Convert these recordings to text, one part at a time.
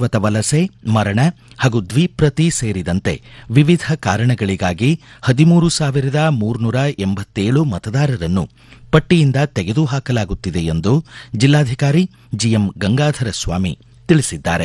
ಶಾಶ್ವತ ವಲಸೆ ಮರಣ ಹಾಗೂ ದ್ವಿಪ್ರತಿ ಸೇರಿದಂತೆ ವಿವಿಧ ಕಾರಣಗಳಿಗಾಗಿ ಹದಿಮೂರು ಸಾವಿರದ ಮೂರ್ನೂರ ಎಂಬತ್ತೇಳು ಮತದಾರರನ್ನು ಪಟ್ಟಿಯಿಂದ ತೆಗೆದುಹಾಕಲಾಗುತ್ತಿದೆ ಎಂದು ಜಿಲ್ಲಾಧಿಕಾರಿ ಜಿಎಂ ಗಂಗಾಧರ ಸ್ವಾಮಿ ತಿಳಿಸಿದ್ದಾರೆ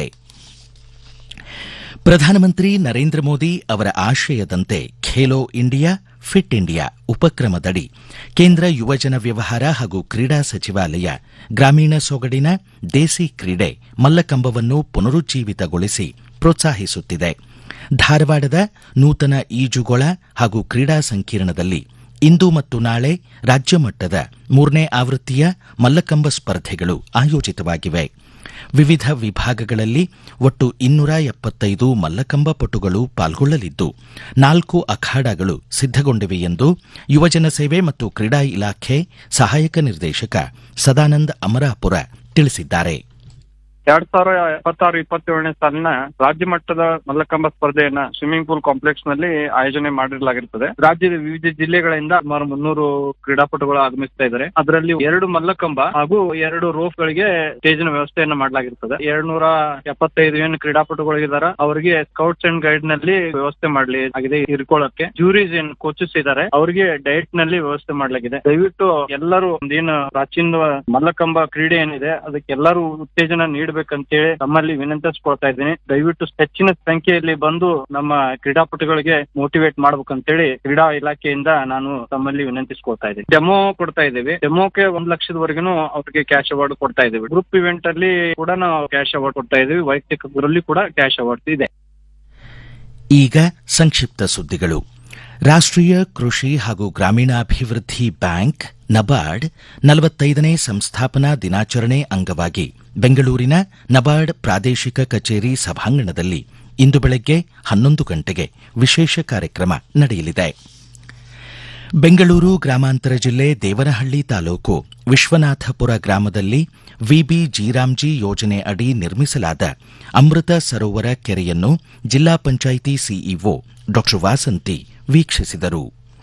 ಪ್ರಧಾನಮಂತ್ರಿ ನರೇಂದ್ರ ಮೋದಿ ಅವರ ಆಶಯದಂತೆ ಖೇಲೋ ಇಂಡಿಯಾ ಫಿಟ್ ಇಂಡಿಯಾ ಉಪಕ್ರಮದಡಿ ಕೇಂದ್ರ ಯುವಜನ ವ್ಯವಹಾರ ಹಾಗೂ ಕ್ರೀಡಾ ಸಚಿವಾಲಯ ಗ್ರಾಮೀಣ ಸೊಗಡಿನ ದೇಸಿ ಕ್ರೀಡೆ ಮಲ್ಲಕಂಬವನ್ನು ಪುನರುಜ್ಜೀವಿತಗೊಳಿಸಿ ಪ್ರೋತ್ಸಾಹಿಸುತ್ತಿದೆ ಧಾರವಾಡದ ನೂತನ ಈಜುಗೊಳ ಹಾಗೂ ಕ್ರೀಡಾ ಸಂಕೀರ್ಣದಲ್ಲಿ ಇಂದು ಮತ್ತು ನಾಳೆ ರಾಜ್ಯ ಮಟ್ಟದ ಮೂರನೇ ಆವೃತ್ತಿಯ ಮಲ್ಲಕಂಬ ಸ್ಪರ್ಧೆಗಳು ಆಯೋಜಿತವಾಗಿವೆ ವಿವಿಧ ವಿಭಾಗಗಳಲ್ಲಿ ಒಟ್ಟು ಇನ್ನೂರ ಎಪ್ಪತ್ತೈದು ಮಲ್ಲಕಂಬ ಪಟುಗಳು ಪಾಲ್ಗೊಳ್ಳಲಿದ್ದು ನಾಲ್ಕು ಅಖಾಡಗಳು ಸಿದ್ದಗೊಂಡಿವೆ ಎಂದು ಯುವಜನ ಸೇವೆ ಮತ್ತು ಕ್ರೀಡಾ ಇಲಾಖೆ ಸಹಾಯಕ ನಿರ್ದೇಶಕ ಸದಾನಂದ್ ಅಮರಾಪುರ ತಿಳಿಸಿದ್ದಾರೆ ಎರಡ್ ಸಾವಿರ ಇಪ್ಪತ್ತಾರು ಇಪ್ಪತ್ತೇಳನೇ ಸಾಲಿನ ರಾಜ್ಯ ಮಟ್ಟದ ಮಲ್ಲಕಂಬ ಸ್ಪರ್ಧೆಯನ್ನ ಸ್ವಿಮ್ಮಿಂಗ್ ಪೂಲ್ ಕಾಂಪ್ಲೆಕ್ಸ್ ನಲ್ಲಿ ಆಯೋಜನೆ ಮಾಡಿರಲಾಗಿರುತ್ತದೆ ರಾಜ್ಯದ ವಿವಿಧ ಜಿಲ್ಲೆಗಳಿಂದ ಸುಮಾರು ಮುನ್ನೂರು ಕ್ರೀಡಾಪಟುಗಳು ಆಗಮಿಸ್ತಾ ಇದ್ದಾರೆ ಅದರಲ್ಲಿ ಎರಡು ಮಲ್ಲಕಂಬ ಹಾಗೂ ಎರಡು ರೋಫ್ ಗಳಿಗೆ ಸ್ಟೇಜಿನ ವ್ಯವಸ್ಥೆಯನ್ನ ಮಾಡಲಾಗಿರ್ತದೆ ಎರಡ್ ನೂರ ಎಪ್ಪತ್ತೈದು ಏನು ಕ್ರೀಡಾಪಟುಗಳಿದ್ದಾರೆ ಅವರಿಗೆ ಸ್ಕೌಟ್ಸ್ ಅಂಡ್ ಗೈಡ್ ನಲ್ಲಿ ವ್ಯವಸ್ಥೆ ಮಾಡಲಿ ಆಗಿದೆ ಇರ್ಕೊಳ್ಳಕ್ಕೆ ಜೂರೀಸ್ ಏನ್ ಕೋಚಸ್ ಇದ್ದಾರೆ ಅವರಿಗೆ ಡಯಟ್ ನಲ್ಲಿ ವ್ಯವಸ್ಥೆ ಮಾಡಲಾಗಿದೆ ದಯವಿಟ್ಟು ಎಲ್ಲರೂ ಏನು ಪ್ರಾಚೀನ ಮಲ್ಲಕಂಬ ಕ್ರೀಡೆ ಏನಿದೆ ಅದಕ್ಕೆ ಎಲ್ಲರೂ ಉತ್ತೇಜನ ನೀಡಬೇಕಂತೇಳಿ ತಮ್ಮಲ್ಲಿ ವಿನಂತಿಸ್ಕೊಳ್ತಾ ಇದ್ದೀನಿ ದಯವಿಟ್ಟು ಹೆಚ್ಚಿನ ಸಂಖ್ಯೆಯಲ್ಲಿ ಬಂದು ನಮ್ಮ ಕ್ರೀಡಾಪಟುಗಳಿಗೆ ಮೋಟಿವೇಟ್ ಮಾಡ್ಬೇಕಂತೇಳಿ ಕ್ರೀಡಾ ಇಲಾಖೆಯಿಂದ ನಾನು ತಮ್ಮಲ್ಲಿ ವಿನಂತಿಸ್ಕೊಳ್ತಾ ಇದ್ದೀನಿ ಡೆಮೋ ಕೊಡ್ತಾ ಇದ್ದೀವಿ ಡೆಮೋಕ್ಕೆ ಒಂದ್ ಲಕ್ಷದವರೆಗೂ ಅವ್ರಿಗೆ ಕ್ಯಾಶ್ ಅವಾರ್ಡ್ ಕೊಡ್ತಾ ಇದ್ದೀವಿ ಗ್ರೂಪ್ ಇವೆಂಟ್ ಅಲ್ಲಿ ಕೂಡ ನಾವು ಕ್ಯಾಶ್ ಅವಾರ್ಡ್ ಕೊಡ್ತಾ ಇದ್ದೀವಿ ವೈಯಕ್ತಿಕ ಗುರಲ್ಲಿ ಕೂಡ ಕ್ಯಾಶ್ ಅವಾರ್ಡ್ ಇದೆ ಈಗ ಸಂಕ್ಷಿಪ್ತ ಸುದ್ದಿಗಳು ರಾಷ್ಟ್ರೀಯ ಕೃಷಿ ಹಾಗೂ ಗ್ರಾಮೀಣಾಭಿವೃದ್ಧಿ ಬ್ಯಾಂಕ್ ನಬಾರ್ಡ್ ನಲವತ್ತೈದನೇ ಸಂಸ್ಥಾಪನಾ ದಿನಾಚರಣೆ ಅಂಗವಾಗಿ ಬೆಂಗಳೂರಿನ ನಬಾರ್ಡ್ ಪ್ರಾದೇಶಿಕ ಕಚೇರಿ ಸಭಾಂಗಣದಲ್ಲಿ ಇಂದು ಬೆಳಗ್ಗೆ ಹನ್ನೊಂದು ಗಂಟೆಗೆ ವಿಶೇಷ ಕಾರ್ಯಕ್ರಮ ನಡೆಯಲಿದೆ ಬೆಂಗಳೂರು ಗ್ರಾಮಾಂತರ ಜಿಲ್ಲೆ ದೇವನಹಳ್ಳಿ ತಾಲೂಕು ವಿಶ್ವನಾಥಪುರ ಗ್ರಾಮದಲ್ಲಿ ವಿಬಿ ಜೀರಾಮ್ಜಿ ಯೋಜನೆ ಅಡಿ ನಿರ್ಮಿಸಲಾದ ಅಮೃತ ಸರೋವರ ಕೆರೆಯನ್ನು ಜಿಲ್ಲಾ ಪಂಚಾಯಿತಿ ಸಿಇಒ ಡಾ ವಾಸಂತಿ ವೀಕ್ಷಿಸಿದರು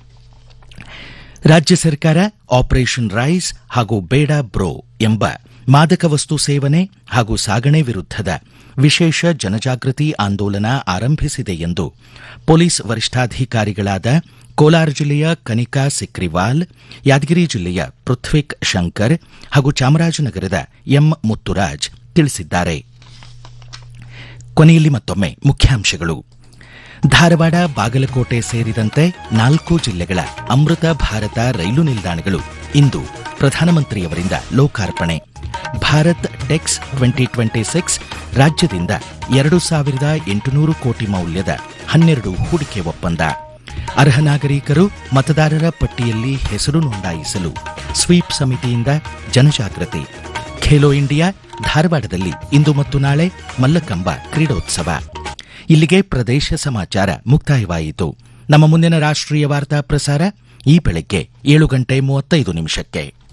ರಾಜ್ಯ ಸರ್ಕಾರ ಆಪರೇಷನ್ ರೈಸ್ ಹಾಗೂ ಬೇಡ ಬ್ರೋ ಎಂಬ ಮಾದಕ ವಸ್ತು ಸೇವನೆ ಹಾಗೂ ಸಾಗಣೆ ವಿರುದ್ಧದ ವಿಶೇಷ ಜನಜಾಗೃತಿ ಆಂದೋಲನ ಆರಂಭಿಸಿದೆ ಎಂದು ಪೊಲೀಸ್ ವರಿಷ್ಠಾಧಿಕಾರಿಗಳಾದ ಕೋಲಾರ ಜಿಲ್ಲೆಯ ಕನಿಕಾ ಸಿಕ್ರಿವಾಲ್ ಯಾದಗಿರಿ ಜಿಲ್ಲೆಯ ಪೃಥ್ವಿಕ್ ಶಂಕರ್ ಹಾಗೂ ಚಾಮರಾಜನಗರದ ಎಂ ಮುತ್ತುರಾಜ್ ತಿಳಿಸಿದ್ದಾರೆ ಕೊನೆಯಲ್ಲಿ ಮತ್ತೊಮ್ಮೆ ಮುಖ್ಯಾಂಶಗಳು ಧಾರವಾಡ ಬಾಗಲಕೋಟೆ ಸೇರಿದಂತೆ ನಾಲ್ಕು ಜಿಲ್ಲೆಗಳ ಅಮೃತ ಭಾರತ ರೈಲು ನಿಲ್ದಾಣಗಳು ಇಂದು ಪ್ರಧಾನಮಂತ್ರಿಯವರಿಂದ ಲೋಕಾರ್ಪಣೆ Bharat Tex twenty twenty six ರಾಜ್ಯದಿಂದ ಎರಡು ಸಾವಿರದ ಎಂಟುನೂರು ಕೋಟಿ ಮೌಲ್ಯದ ಹನ್ನೆರಡು ಹೂಡಿಕೆ ಒಪ್ಪಂದ ಅರ್ಹ ನಾಗರಿಕರು ಮತದಾರರ ಪಟ್ಟಿಯಲ್ಲಿ ಹೆಸರು ನೋಂದಾಯಿಸಲು ಸ್ವೀಪ್ ಸಮಿತಿಯಿಂದ ಜನಜಾಗೃತಿ ಖೇಲೋ ಇಂಡಿಯಾ ಧಾರವಾಡದಲ್ಲಿ ಇಂದು ಮತ್ತು ನಾಳೆ ಮಲ್ಲಕಂಬ ಕ್ರೀಡೋತ್ಸವ ಇಲ್ಲಿಗೆ ಪ್ರದೇಶ ಸಮಾಚಾರ ಮುಕ್ತಾಯವಾಯಿತು ನಮ್ಮ ಮುಂದಿನ ರಾಷ್ಟ್ರೀಯ ವಾರ್ತಾ ಪ್ರಸಾರ ಈ ಬೆಳಗ್ಗೆ ಏಳು ಗಂಟೆ ಮೂವತ್ತೈದು ನಿಮಿಷಕ್ಕೆ